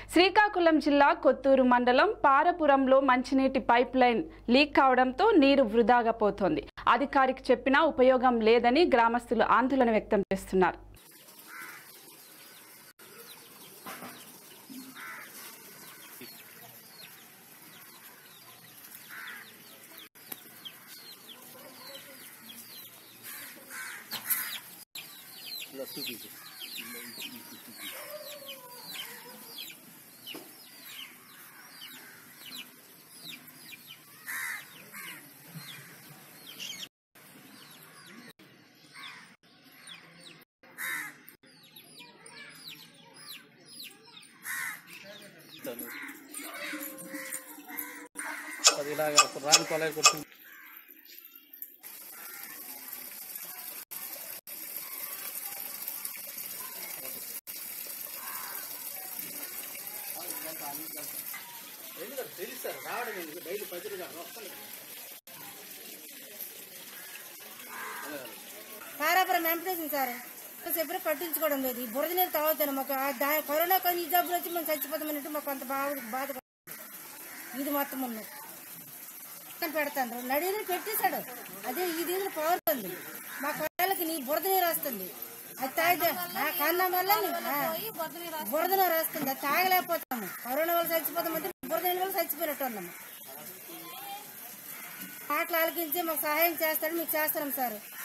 శ్రీకాకుళం జిల్లా కొత్తూరు మండలం పారపురంలో మంచినీటి పైప్ లైన్ లీక్ కావడంతో నీరు వృధాగా పోతోంది అధికారికి చెప్పినా ఉపయోగం లేదని గ్రామస్తులు ఆందోళన వ్యక్తం చేస్తున్నారు అది ఇలాగ రాని కొలాయి కొడుతుంది పారాపురం ఎంపటేసింది సార్ ఎప్పుడు పట్టించుకోవడం లేదు ఈ బురద నీళ్ళు తాగుతాను మాకు ఆ దా- కరోనా కానీ ఈ జబ్బులు వచ్చి మనం చచ్చిపోతామన్నట్టు మాకు అంత బాధ బాధ ఇది మొత్తం ఉన్నది పెడతాను నడిని పెట్టేశాడు అదే ఈ దీని పారుతుంది మా కాళ్ళకి నీ బురద నీరు వస్తుంది అది తాగితే నా కన్నం వల్ల నీ- ఆ, బురద నీరు వస్తుంది అది తాగలేకపోతాము కరోనా వల్ల చచ్చిపోతామంటే బురద నీళ్ళ వల్ల చచ్చిపోయినట్టు ఉన్నాము మాటలు ఆలకించి మాకు సహాయం చేస్తాడు మీకు చేస్తాం సార్